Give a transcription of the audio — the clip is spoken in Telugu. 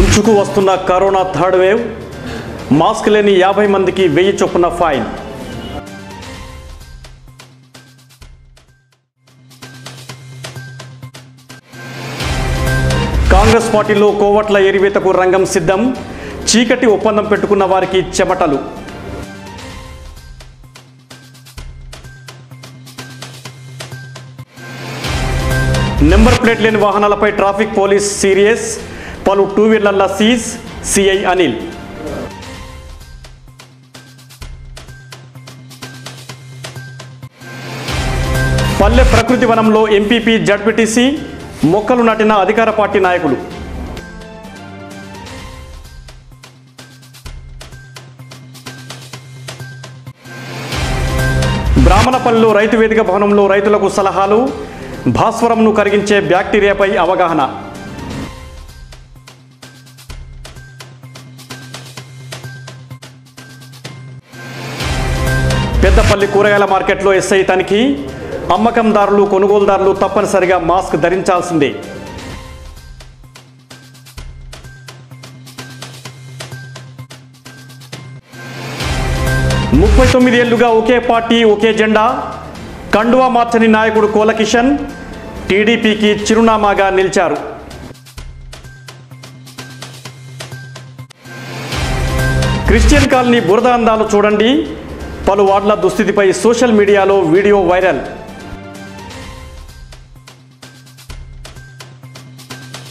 ముంచుకు వస్తున్న కరోనా థర్డ్ వేవ్ మాస్క్ లేని యాభై మందికి వెయ్యి చొప్పున ఫైన్ కాంగ్రెస్ పార్టీలో కోవట్ల ఎరివేతకు రంగం సిద్ధం చీకటి ఒప్పందం పెట్టుకున్న వారికి చెమటలు నెంబర్ ప్లేట్ లేని వాహనాలపై ట్రాఫిక్ పోలీస్ సీరియస్ పలు టూ వీలర్ల సీజ్ సిఐ అనిల్ పల్లె ప్రకృతి వనంలో ఎంపీపీ జడ్పీటీసీ మొక్కలు నాటిన అధికార పార్టీ నాయకులు బ్రాహ్మణపల్లిలో రైతు వేదిక భవనంలో రైతులకు సలహాలు భాస్వరంను కరిగించే బ్యాక్టీరియాపై అవగాహన పెద్దపల్లి కూరగాయల మార్కెట్లో ఎస్ఐ తనిఖీ అమ్మకందారులు కొనుగోలుదారులు తప్పనిసరిగా మాస్క్ ధరించాల్సిందే ముప్పై తొమ్మిది ఏళ్లుగా ఒకే పార్టీ ఒకే జెండా కండువా మార్చని నాయకుడు కోలకిషన్ టీడీపీకి చిరునామాగా నిలిచారు క్రిస్టియన్ కాలనీ బురద అందాలు చూడండి పలు వార్డుల దుస్థితిపై సోషల్ మీడియాలో వీడియో వైరల్